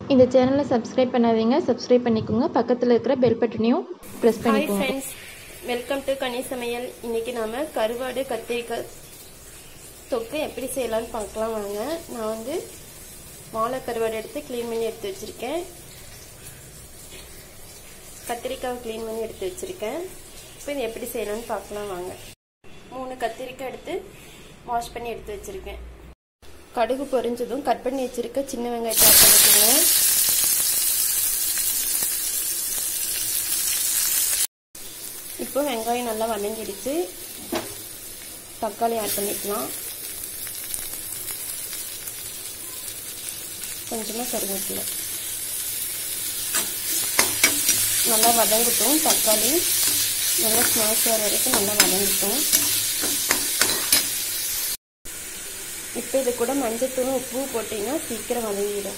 இந்த சேனலை சப்ஸ்கிரைப் பண்ணாதீங்க சப்ஸ்கிரைப் பண்ணிக்கோங்க பக்கத்தில் இருக்கிற பெல் பட்டனையும் ப்ரெஸ் ஹாய் பண்ணிக்கோங்க friends welcome to Kani Samayal இன்னைக்கு நாம கருவாடு கத்திரிக்காய் தொக்கு எப்படி செய்யலாம்னு பார்க்கலாம் வாங்க நான் வந்து வாழை கருவாடு எடுத்து க்ளீன் பண்ணி எடுத்து வச்சிருக்கேன் கத்திரிக்காய் க்ளீன் பண்ணி எடுத்து வச்சிருக்கேன் இப்போ இது எப்படி செய்யலாம்னு பார்க்கலாம் வாங்க மூணு கத்திரிக்காய் எடுத்து வாஷ் பண்ணி எடுத்து வச்சிருக்கேன் கடுகு பொரிஞ்சதும் கட் பண்ணி வச்சிருக்க சின்ன வெங்காயத்தை ஆட் பண்ணிக்கோங்க இப்போ வெங்காயம் நல்லா வதங்கிடுச்சு தக்காளி ஆட் பண்ணிக்கலாம் கொஞ்சமாக கருவேப்பிலை நல்லா வதங்கட்டும் தக்காளி நல்லா ஸ்மாஷ் வர வரைக்கும் நல்லா வதங்கட்டும் இப்போ இது கூட மஞ்சத்தூளும் உப்பு போட்டிங்கன்னா சீக்கிரம் வதங்கிடும்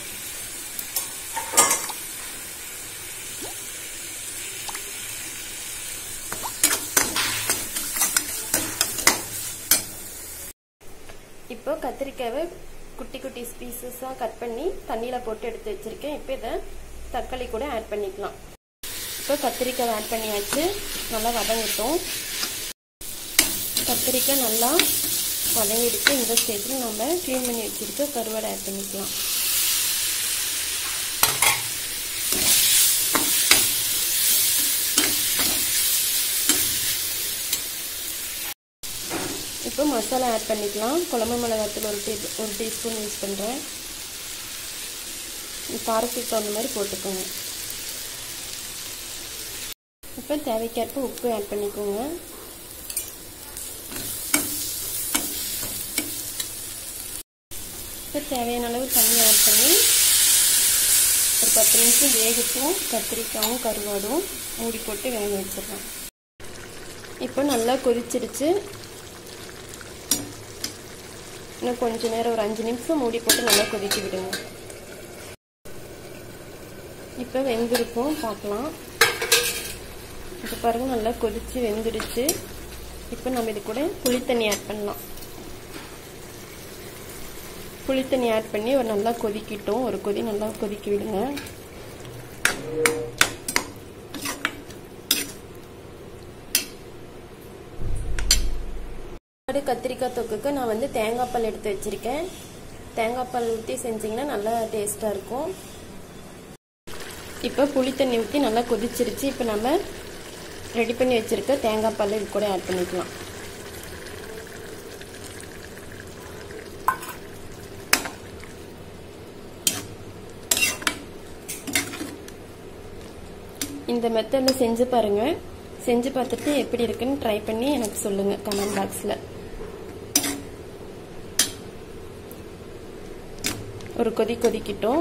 இப்போ கத்திரிக்காவை குட்டி குட்டி பீசஸாக கட் பண்ணி தண்ணியில் போட்டு எடுத்து வச்சுருக்கேன் இப்போ இதை தக்காளி கூட ஆட் பண்ணிக்கலாம் இப்போ கத்திரிக்காய் ஆட் பண்ணியாச்சு நல்லா வதங்கட்டும் கத்திரிக்காய் நல்லா வதங்கிடுச்சு இந்த ஸ்டேஜில் நம்ம க்ளீன் பண்ணி வச்சுருக்க கருவாடை ஆட் பண்ணிக்கலாம் இப்போ மசாலா ஆட் பண்ணிக்கலாம் குழம்பு மிளகாத்தூள் ஒரு டீ ஒரு டீஸ்பூன் யூஸ் பண்ணுறேன் காரத்துக்கு தகுந்த மாதிரி போட்டுக்கோங்க இப்போ தேவைக்கேற்ப உப்பு ஆட் பண்ணிக்கோங்க இப்போ தேவையான அளவு தண்ணி ஆட் பண்ணி ஒரு பத்து நிமிஷம் வேகட்டும் கத்திரிக்காயும் கருவாடும் மூடி போட்டு வேக வச்சிடலாம் இப்போ நல்லா கொதிச்சிருச்சு இன்னும் கொஞ்ச நேரம் ஒரு அஞ்சு நிமிஷம் மூடி போட்டு நல்லா கொதிக்க விடுங்க இப்போ வெந்திருக்கும் பார்க்கலாம் இப்போ பாருங்க நல்லா கொதிச்சு வெந்துடுச்சு இப்போ நம்ம இது கூட புளித்தண்ணி ஆட் பண்ணலாம் புளித்தண்ணி ஆட் பண்ணி ஒரு நல்லா கொதிக்கிட்டோம் ஒரு கொதி நல்லா கொதிக்க விடுங்க கத்திரிக்காய் தொக்குக்கு நான் வந்து தேங்காய் பால் எடுத்து வச்சிருக்கேன் தேங்காய் பால் ஊற்றி செஞ்சிங்கன்னா நல்லா டேஸ்ட்டாக இருக்கும் இப்போ புளி தண்ணி ஊற்றி நல்லா கொதிச்சிருச்சு இப்போ நம்ம ரெடி பண்ணி வச்சுருக்க தேங்காய் பால் இது கூட ஆட் பண்ணிக்கலாம் இந்த மெத்தடில் செஞ்சு பாருங்கள் செஞ்சு பார்த்துட்டு எப்படி இருக்குன்னு ட்ரை பண்ணி எனக்கு சொல்லுங்கள் கமெண்ட் பாக்ஸில் ஒரு கொதி கொதிக்கிட்டோம்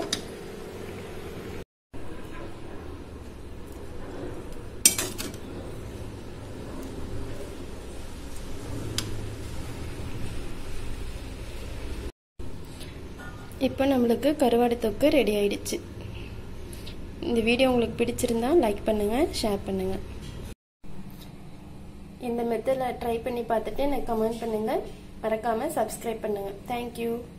இப்போ நம்மளுக்கு கருவாடு தொக்கு ரெடி ஆயிடுச்சு இந்த வீடியோ உங்களுக்கு பிடிச்சிருந்தா லைக் பண்ணுங்கள் ஷேர் பண்ணுங்கள் இந்த மெத்தடில் ட்ரை பண்ணி பார்த்துட்டு எனக்கு கமெண்ட் பண்ணுங்கள் மறக்காமல் சப்ஸ்கிரைப் பண்ணுங்கள் தேங்க்யூ